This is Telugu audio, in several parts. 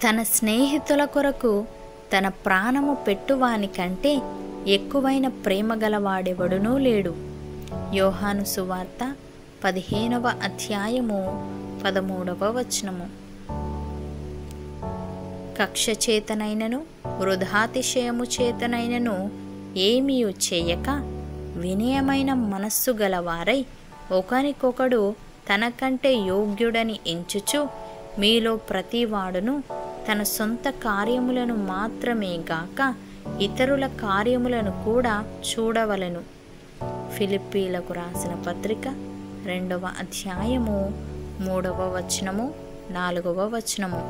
తన స్నేహితుల కొరకు తన ప్రాణము పెట్టువాని కంటే ఎక్కువైన ప్రేమ గలవాడెవడునూ లేడు యోహాను సువార్త పదిహేనవ అధ్యాయము పదమూడవ వచనము కక్ష చేతనైనను వృధాతిశయము చేతనైనను ఏమీయు చేయక వినయమైన మనస్సు గలవారై ఒకనికొకడు తనకంటే యోగ్యుడని ఎంచుచు మీలో ప్రతివాడును తన సొంత కార్యములను మాత్రమే గాక ఇతరుల కార్యములను కూడా చూడవలెను ఫిలిప్పీలకు రాసిన పత్రిక రెండవ అధ్యాయము మూడవ వచనము నాలుగవ వచనము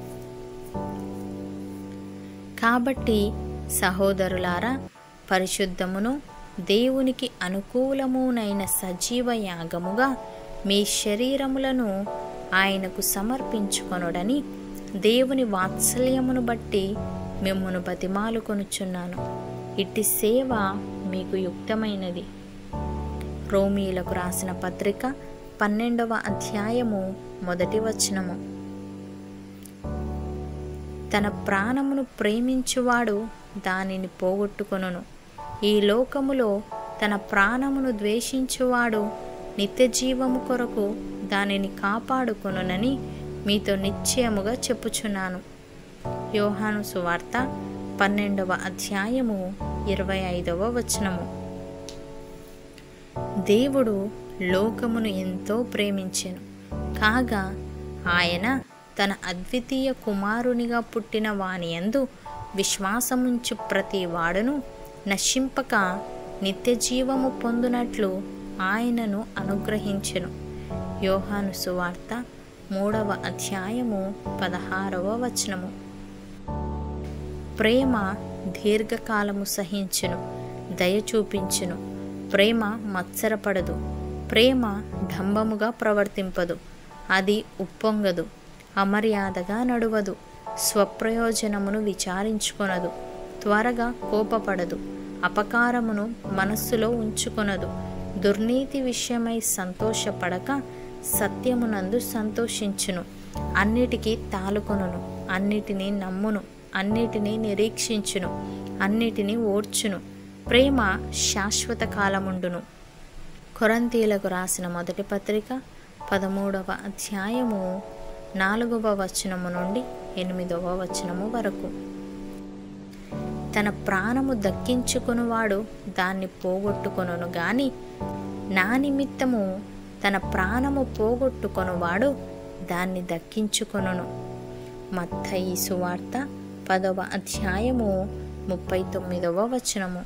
కాబట్టి సహోదరులారా పరిశుద్ధమును దేవునికి అనుకూలమునైన సజీవ యాగముగా మీ శరీరములను ఆయనకు సమర్పించుకొనుడని దేవుని వాత్సల్యమును బట్టి మిమ్మును బతిమాలుకొనుచున్నాను ఇట్టి సేవ మీకు యుక్తమైనది రోమీలకు రాసిన పత్రిక పన్నెండవ అధ్యాయము మొదటి వచనము తన ప్రాణమును ప్రేమించువాడు దానిని పోగొట్టుకొనును ఈ లోకములో తన ప్రాణమును ద్వేషించువాడు నిత్య జీవము కొరకు దానిని కాపాడుకొనునని మీతో నిశ్చయముగా చెప్పుచున్నాను యోహాను సువార్త పన్నెండవ అధ్యాయము ఇరవై ఐదవ వచనము దేవుడు లోకమును ఎంతో ప్రేమించెను కాగా ఆయన తన అద్వితీయ కుమారునిగా పుట్టిన వానియందు విశ్వాసముంచు ప్రతి వాడును నశింపక నిత్య జీవము పొందునట్లు ఆయనను అనుగ్రహించెను యోహాను సువార్త మూడవ అధ్యాయము పదహారవ వచనము ప్రేమ దీర్ఘకాలము సహించును దయ చూపించును ప్రేమ మత్సరపడదు ప్రేమ డంబముగా ప్రవర్తింపదు అది ఉప్పొంగదు అమర్యాదగా నడువదు స్వప్రయోజనమును విచారించుకొనదు త్వరగా కోపపడదు అపకారమును మనస్సులో ఉంచుకొనదు దుర్నీతి విషయమై సంతోషపడక సత్యమునందు సంతోషించును అన్నిటికీ తాలుకొనును అన్నిటినీ నమ్మును అన్నిటినీ నిరీక్షించును అన్నిటినీ ఓర్చును ప్రేమ శాశ్వత కాలముండును కొరంతీలకు రాసిన మొదటి పత్రిక పదమూడవ అధ్యాయము నాలుగవ వచనము నుండి ఎనిమిదవ వచనము వరకు తన ప్రాణము దక్కించుకునివాడు దాన్ని పోగొట్టుకొనును గాని నా నిమిత్తము తన ప్రాణము పోగొట్టుకొనువాడు దాన్ని దక్కించుకొనును మత్తయి సువార్త పదవ అధ్యాయము ముప్పై తొమ్మిదవ వచనము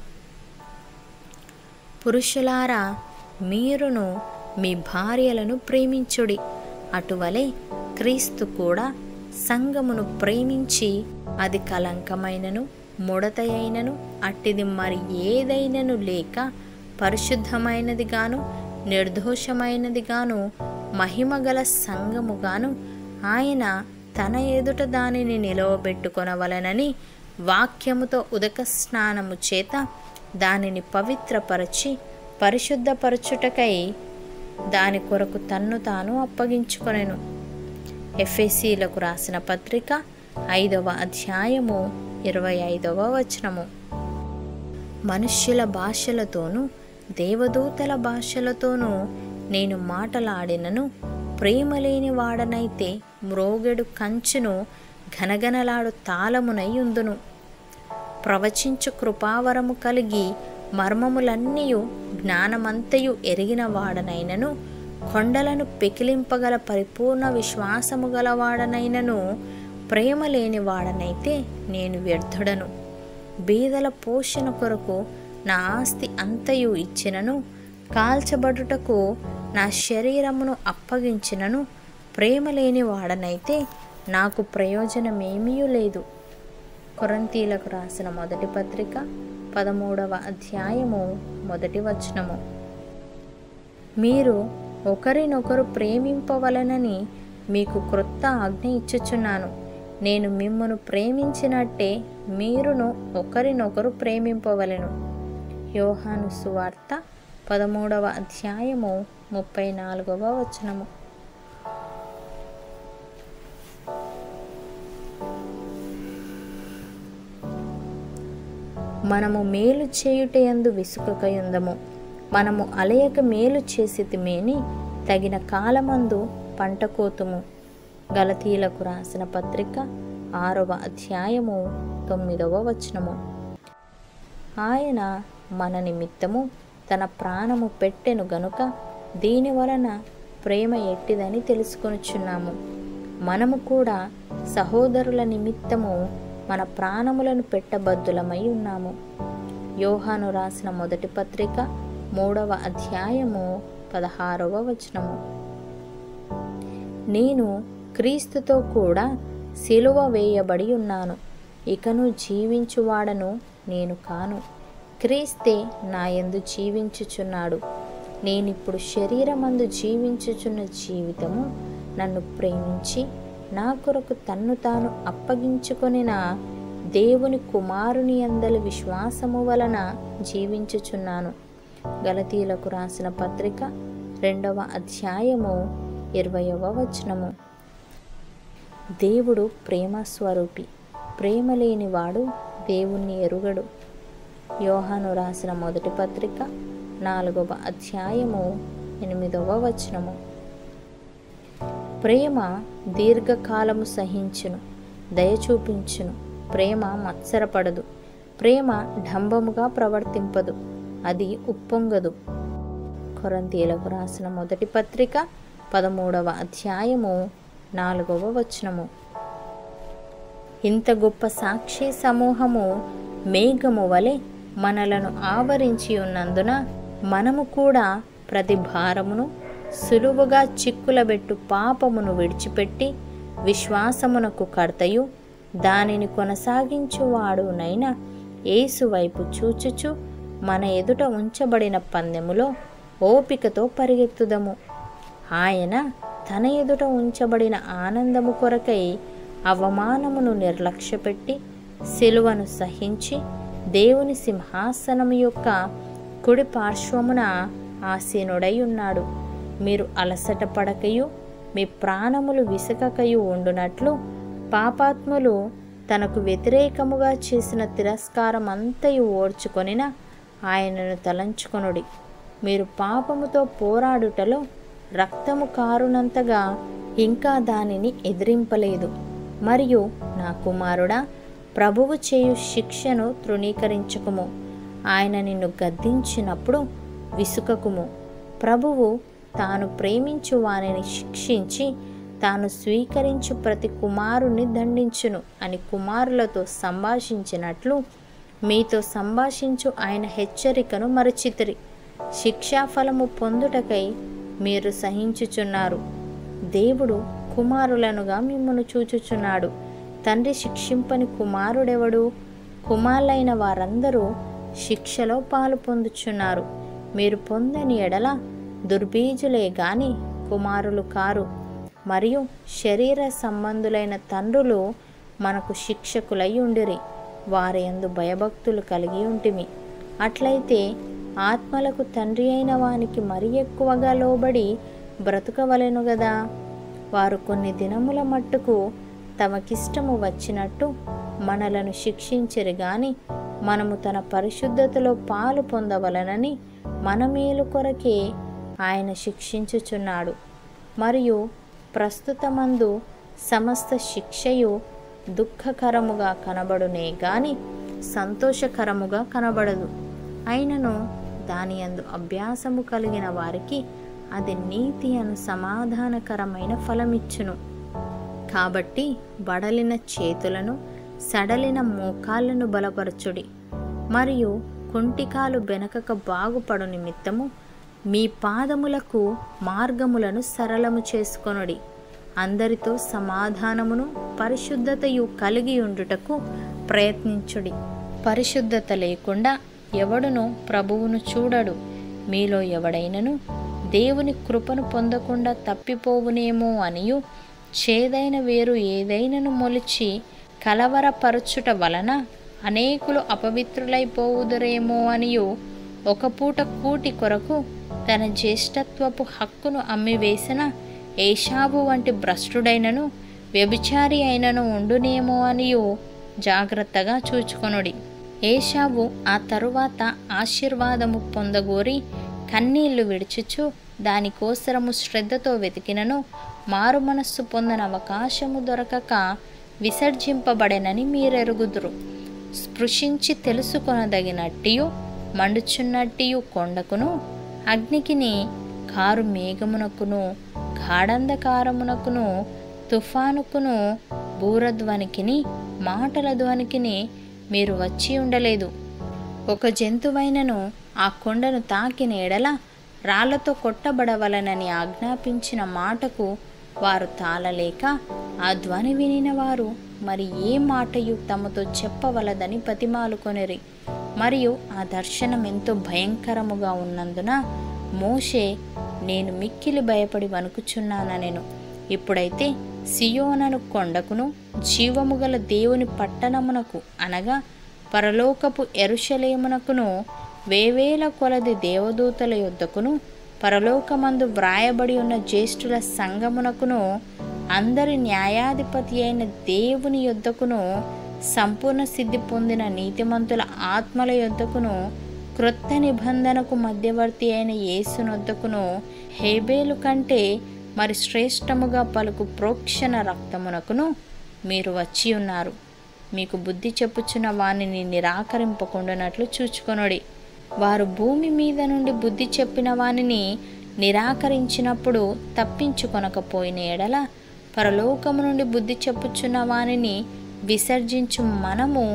పురుషులారా మీరును మీ భార్యలను ప్రేమించుడి అటువలే క్రీస్తు కూడా సంగమును ప్రేమించి అది కలంకమైనను ముడతయైనను అట్టిది మరి ఏదైనను లేక పరిశుద్ధమైనదిగాను నిర్దోషమైనదిగాను మహిమగల సంగముగాను ఆయన తన ఎదుట దానిని నిలవబెట్టుకొనవలనని వాక్యముతో ఉదక స్నానము చేత దానిని పవిత్రపరచి పరిశుద్ధపరచుటకై దాని కొరకు తన్ను తాను అప్పగించుకొనెను ఎఫ్ఎసీలకు రాసిన పత్రిక ఐదవ అధ్యాయము ఇరవై ఐదవ వచనము మనుష్యుల భాషలతోనూ దేవదూతల భాషలతోనూ నేను మాటలాడినను ప్రేమ లేని వాడనైతే మ్రోగెడు కంచును ఘనఘనలాడు తాళమునై ఉందును ప్రవచించు కృపావరము కలిగి మర్మములన్నీయు జ్ఞానమంతయు ఎరిగిన వాడనైనను కొండలను పెకిలింపగల పరిపూర్ణ విశ్వాసము గలవాడనైనను ప్రేమ లేని వాడనైతే నేను వ్యర్థుడను బీదల పోషణ కొరకు నా ఆస్తి అంతయు ఇచ్చినను కాల్చబడుటకు నా శరీరమును అప్పగించినను ప్రేమ లేని వాడనైతే నాకు ప్రయోజనమేమీ లేదు కొరంతీలకు రాసిన మొదటి పత్రిక పదమూడవ అధ్యాయము మొదటి వచనము మీరు ఒకరినొకరు ప్రేమింపవలనని మీకు క్రొత్త ఆజ్ఞ ఇచ్చుచున్నాను నేను మిమ్మను ప్రేమించినట్టే మీరును ఒకరినొకరు ప్రేమింపవలెను యోహాను సువార్త పదమూడవ అధ్యాయము ముప్పై నాలుగవ వచనము మనము మేలు చేయుటయందు విసుకకయుందము మనము అలయక మేలు చేసితిమేని తగిన కాలమందు పంట కోతుము గలతీలకు రాసిన పత్రిక ఆరవ అధ్యాయము తొమ్మిదవ వచనము ఆయన మన నిమిత్తము తన ప్రాణము పెట్టెను గనుక దీని వలన ప్రేమ ఎట్టిదని తెలుసుకొనుచున్నాము మనము కూడా సహోదరుల నిమిత్తము మన ప్రాణములను పెట్టబద్దులమై ఉన్నాము యోహాను రాసిన మొదటి పత్రిక మూడవ అధ్యాయము పదహారవ వచనము నేను క్రీస్తుతో కూడా సిలువ వేయబడి ఉన్నాను ఇకను జీవించువాడను నేను కాను క్రీస్తే నా యందు జీవించుచున్నాడు నేనిప్పుడు శరీరమందు జీవించుచున్న జీవితము నన్ను ప్రేమించి నా కొరకు తన్ను తాను అప్పగించుకొనిన దేవుని కుమారుని అందలి విశ్వాసము వలన జీవించుచున్నాను గలతీలకు రాసిన పత్రిక రెండవ అధ్యాయము ఇరవయవ వచనము దేవుడు ప్రేమ స్వరూపి ప్రేమ లేనివాడు దేవుణ్ణి ఎరుగడు యోహాను రాసిన మొదటి పత్రిక నాలుగవ అధ్యాయము ఎనిమిదవ వచనము ప్రేమ దీర్ఘకాలము సహించును దయ చూపించును ప్రేమ మత్సరపడదు ప్రేమ ఢంబముగా ప్రవర్తింపదు అది ఉప్పొంగదు కొరంతీలకు రాసిన మొదటి పత్రిక పదమూడవ అధ్యాయము నాలుగవ వచనము ఇంత గొప్ప సాక్షి సమూహము మేఘము వలె మనలను ఆవరించి ఉన్నందున మనము కూడా ప్రతి భారమును సులువుగా చిక్కులబెట్టు పాపమును విడిచిపెట్టి విశ్వాసమునకు కర్తయు దానిని కొనసాగించువాడునైనా యేసు వైపు చూచుచు మన ఎదుట ఉంచబడిన పందెములో ఓపికతో పరిగెత్తుదము ఆయన తన ఎదుట ఉంచబడిన ఆనందము కొరకై అవమానమును నిర్లక్ష్యపెట్టి సిలువను సహించి దేవుని సింహాసనము యొక్క కుడి పార్శ్వమున ఆసీనుడై ఉన్నాడు మీరు అలసట పడకయు మీ ప్రాణములు విసకకయు ఉండునట్లు పాపాత్ములు తనకు వ్యతిరేకముగా చేసిన తిరస్కారం అంతయు ఓర్చుకొనిన ఆయనను తలంచుకొనుడి మీరు పాపముతో పోరాడుటలో రక్తము కారునంతగా ఇంకా దానిని ఎదిరింపలేదు మరియు నా కుమారుడా ప్రభువు చేయు శిక్షను తృణీకరించుకుము ఆయన నిన్ను గద్దించినప్పుడు విసుకకుము ప్రభువు తాను ప్రేమించు వారిని శిక్షించి తాను స్వీకరించు ప్రతి కుమారుని దండించును అని కుమారులతో సంభాషించినట్లు మీతో సంభాషించు ఆయన హెచ్చరికను మరచితిరి శిక్షాఫలము పొందుటకై మీరు సహించుచున్నారు దేవుడు కుమారులనుగా మిమ్మను చూచుచున్నాడు తండ్రి శిక్షింపని కుమారుడెవడు కుమారులైన వారందరూ శిక్షలో పాలు పొందుచున్నారు మీరు పొందని ఎడల దుర్బీజులే గాని కుమారులు కారు మరియు శరీర సంబంధులైన తండ్రులు మనకు శిక్షకులై ఉండిరి వారి యందు భయభక్తులు కలిగి ఉంటిమి అట్లయితే ఆత్మలకు తండ్రి అయిన వానికి మరి ఎక్కువగా లోబడి బ్రతకవలెను గదా వారు కొన్ని దినముల మట్టుకు తమకిష్టము వచ్చినట్టు మనలను శిక్షించరు గాని మనము తన పరిశుద్ధతలో పాలు పొందవలనని మన మేలు కొరకే ఆయన శిక్షించుచున్నాడు మరియు ప్రస్తుతమందు సమస్త శిక్షయు దుఃఖకరముగా కనబడునే గాని సంతోషకరముగా కనబడదు అయినను దాని యందు అభ్యాసము కలిగిన వారికి అది నీతి అను సమాధానకరమైన ఫలమిచ్చును కాబట్టి బడలిన చేతులను సడలిన మోకాళ్ళను బలపరచుడి మరియు కుంటికాలు బెనకక బాగుపడు నిమిత్తము మీ పాదములకు మార్గములను సరళము చేసుకొనుడి అందరితో సమాధానమును పరిశుద్ధతయు కలిగి ఉండుటకు ప్రయత్నించుడి పరిశుద్ధత లేకుండా ఎవడును ప్రభువును చూడడు మీలో ఎవడైనను దేవుని కృపను పొందకుండా తప్పిపోవునేమో అనియు చేదైన వేరు ఏదైనను మొలిచి కలవరపరచుట వలన అనేకులు అపవిత్రులైపోవుదురేమో అనియు ఒక పూట కూటి కొరకు తన జ్యేష్ఠత్వపు హక్కును అమ్మివేసిన ఏషాబు వంటి భ్రష్టుడైనను వ్యభిచారి అయినను ఉండునేమో అనియు జాగ్రత్తగా చూచుకొనుడి ఏషావు ఆ తరువాత ఆశీర్వాదము పొందగోరి కన్నీళ్లు విడుచుచు దానికోసరము శ్రద్ధతో వెతికినను మారు మనస్సు పొందని అవకాశము దొరకక విసర్జింపబడెనని మీరెరుగుదురు స్పృశించి తెలుసుకొనదగినట్టియు మండుచున్నట్టియు కొండకును అగ్నికిని కారు మేఘమునకును గాఢంధకారమునకును తుఫానుకును బూరధ్వనికిని మాటల ధ్వనికిని మీరు వచ్చి ఉండలేదు ఒక జంతువైనను ఆ కొండను తాకిన ఎడల రాళ్లతో కొట్టబడవలనని ఆజ్ఞాపించిన మాటకు వారు తాళలేక ఆ ధ్వని వినిన వారు మరి ఏ మాటయు తమతో చెప్పవలదని బతిమాలుకొనిరి మరియు ఆ దర్శనం ఎంతో భయంకరముగా ఉన్నందున మోషే నేను మిక్కిలి భయపడి వణుకుచున్నానెను ఇప్పుడైతే సియోనను కొండకును జీవము గల దేవుని పట్టణమునకు అనగా పరలోకపు ఎరుషలేమునకును వేవేల కొలది దేవదూతల యొద్దకును పరలోకమందు వ్రాయబడి ఉన్న జ్యేష్ఠుల సంగమునకును అందరి న్యాయాధిపతి అయిన దేవుని యొద్దకును సంపూర్ణ సిద్ధి పొందిన నీతిమంతుల ఆత్మల యొద్దకును క్రొత్త నిబంధనకు మధ్యవర్తి అయిన యేసునొద్దకును హేబేలు కంటే మరి శ్రేష్టముగా పలుకు ప్రోక్షణ రక్తమునకును మీరు వచ్చి ఉన్నారు మీకు బుద్ధి చెప్పుచున్న వానిని నిరాకరింపకుండానట్లు చూచుకొనుడి వారు భూమి మీద నుండి బుద్ధి చెప్పిన వానిని నిరాకరించినప్పుడు తప్పించుకొనకపోయిన ఎడల పరలోకము నుండి బుద్ధి చెప్పుచున్న వానిని విసర్జించు మనము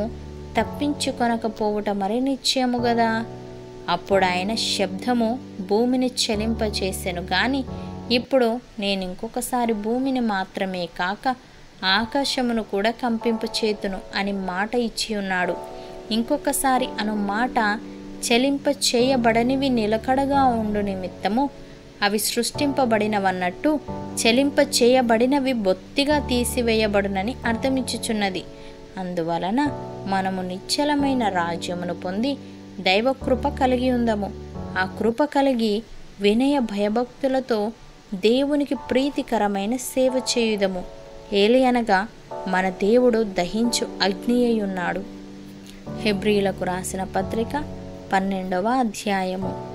తప్పించుకొనకపోవుట మరి నిశ్చయము గదా అప్పుడు ఆయన శబ్దము భూమిని చలింపచేసెను గాని ఇప్పుడు నేను ఇంకొకసారి భూమిని మాత్రమే కాక ఆకాశమును కూడా కంపింపచేతును అని మాట ఇచ్చి ఉన్నాడు ఇంకొకసారి అను మాట చెలింప చేయబడనివి నిలకడగా ఉండు నిమిత్తము అవి సృష్టింపబడినవన్నట్టు చెలింప చేయబడినవి బొత్తిగా తీసివేయబడునని అర్థమిచ్చుచున్నది అందువలన మనము నిశ్చలమైన రాజ్యమును పొంది దైవకృప కలిగి ఉందము ఆ కృప కలిగి వినయ భయభక్తులతో దేవునికి ప్రీతికరమైన సేవ చేయుదము ఏలియనగా మన దేవుడు దహించు అగ్ని అయి ఉన్నాడు హెబ్రిలకు రాసిన పత్రిక పన్నెండవ అధ్యాయము